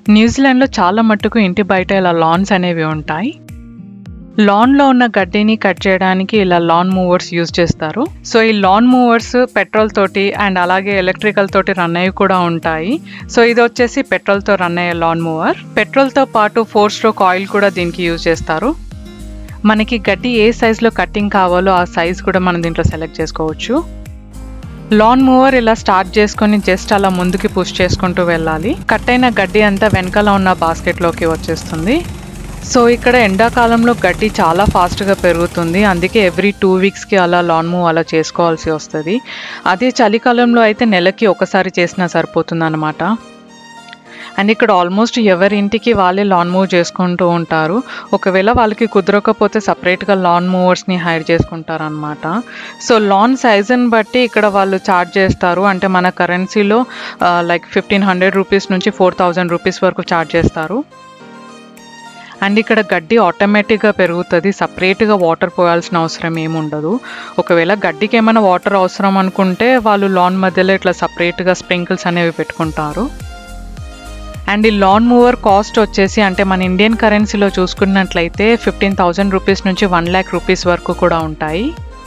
న్యూజిలాండ్లో చాలా మట్టుకు ఇంటి బయట ఇలా లాన్స్ అనేవి ఉంటాయి లాన్లో ఉన్న గడ్డిని కట్ చేయడానికి ఇలా లాన్ మూవర్స్ యూజ్ చేస్తారు సో ఈ లాన్ మూవర్స్ పెట్రోల్ తోటి అండ్ అలాగే ఎలక్ట్రికల్ తోటి రన్ అయ్యి కూడా ఉంటాయి సో ఇది వచ్చేసి పెట్రోల్తో రన్ అయ్యే లాన్ మూవర్ పెట్రోల్తో పాటు ఫోర్ స్ట్రోక్ ఆయిల్ కూడా దీనికి యూజ్ చేస్తారు మనకి గడ్డి ఏ సైజులో కటింగ్ కావాలో ఆ సైజ్ కూడా మనం దీంట్లో సెలెక్ట్ చేసుకోవచ్చు లాన్ మూవర్ ఇలా స్టార్ట్ చేసుకొని జస్ట్ అలా ముందుకి పుష్ చేసుకుంటూ వెళ్ళాలి కట్ అయిన గడ్డి అంతా వెనకాల ఉన్న బాస్కెట్లోకి వచ్చేస్తుంది సో ఇక్కడ ఎండాకాలంలో గడ్డి చాలా ఫాస్ట్గా పెరుగుతుంది అందుకే ఎవ్రీ టూ వీక్స్కి అలా లాన్ మూవ్ అలా చేసుకోవాల్సి వస్తుంది అదే చలికాలంలో అయితే నెలకి ఒకసారి చేసినా సరిపోతుంది అనమాట అండ్ ఇక్కడ ఆల్మోస్ట్ ఎవరి ఇంటికి వాళ్ళే లాన్ మూవ్ చేసుకుంటూ ఉంటారు ఒకవేళ వాళ్ళకి కుదరకపోతే సపరేట్గా లాన్ మూవర్స్ని హైర్ చేసుకుంటారు అనమాట సో లాన్ సైజుని బట్టి ఇక్కడ వాళ్ళు ఛార్జ్ చేస్తారు అంటే మన కరెన్సీలో లైక్ ఫిఫ్టీన్ హండ్రెడ్ రూపీస్ నుంచి ఫోర్ థౌజండ్ రూపీస్ వరకు ఛార్జ్ చేస్తారు అండ్ ఇక్కడ గడ్డి ఆటోమేటిక్గా పెరుగుతుంది సపరేట్గా వాటర్ పోయాల్సిన అవసరం ఏమి ఉండదు ఒకవేళ గడ్డికి ఏమైనా వాటర్ అవసరం అనుకుంటే వాళ్ళు లాన్ మధ్యలో ఇట్లా సపరేట్గా స్ప్రింకిల్స్ అనేవి పెట్టుకుంటారు అండ్ ఈ లాన్ మూవర్ కాస్ట్ వచ్చేసి అంటే మన ఇండియన్ కరెన్సీలో చూసుకున్నట్లయితే ఫిఫ్టీన్ థౌజండ్ రూపీస్ నుంచి వన్ ల్యాక్ రూపీస్ వరకు కూడా ఉంటాయి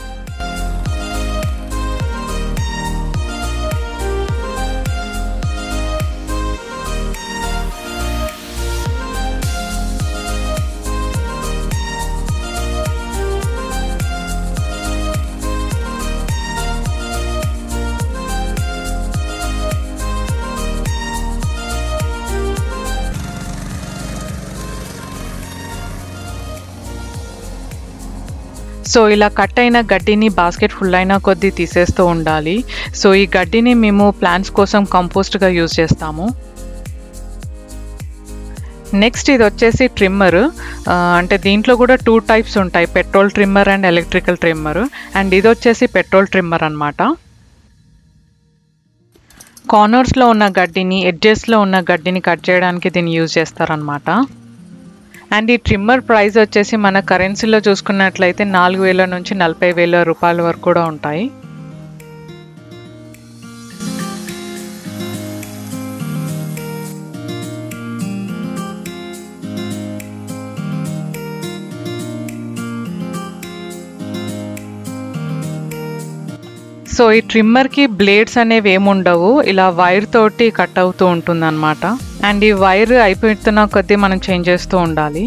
సో ఇలా కట్ అయిన గడ్డిని బాస్కెట్ ఫుల్ అయిన కొద్దీ తీసేస్తూ ఉండాలి సో ఈ గడ్డిని మేము ప్లాంట్స్ కోసం కంపోస్ట్గా యూజ్ చేస్తాము నెక్స్ట్ ఇది వచ్చేసి ట్రిమ్మర్ అంటే దీంట్లో కూడా టూ టైప్స్ ఉంటాయి petrol trimmer and electrical trimmer and ఇది వచ్చేసి పెట్రోల్ ట్రిమ్మర్ అనమాట కార్నర్స్లో ఉన్న గడ్డిని ఎడ్జెస్లో ఉన్న గడ్డిని కట్ చేయడానికి దీన్ని యూజ్ చేస్తారనమాట అండ్ ఈ ట్రిమ్మర్ ప్రైస్ వచ్చేసి మన కరెన్సీలో చూసుకున్నట్లయితే నాలుగు వేల నుంచి నలభై వేల రూపాయల వరకు కూడా ఉంటాయి సో ఈ ట్రిమ్మర్కి బ్లేడ్స్ అనేవి ఏముండవు ఇలా వైర్ తోటి కట్ అవుతూ ఉంటుంది అనమాట అండ్ ఈ వైర్ అయిపోతున్న కొద్దీ మనం చేంజ్ చేస్తూ ఉండాలి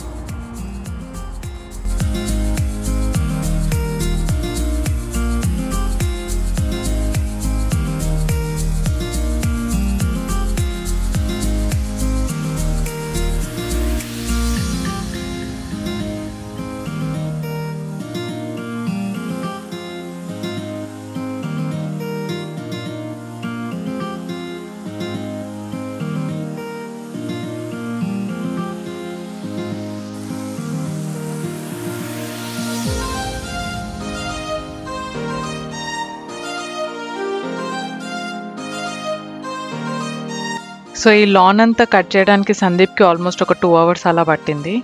సో ఈ లాన్ అంతా కట్ చేయడానికి సందీప్కి ఆల్మోస్ట్ ఒక టూ అవర్స్ అలా పట్టింది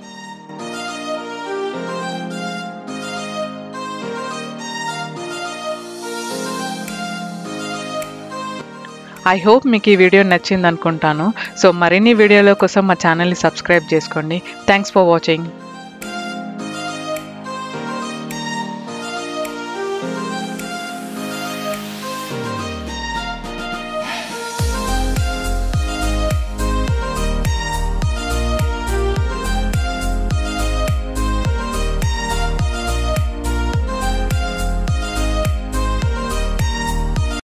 ఐ హోప్ మీకు ఈ వీడియో నచ్చింది అనుకుంటాను సో మరిన్ని వీడియోల కోసం మా ఛానల్ని సబ్స్క్రైబ్ చేసుకోండి థ్యాంక్స్ ఫర్ వాచింగ్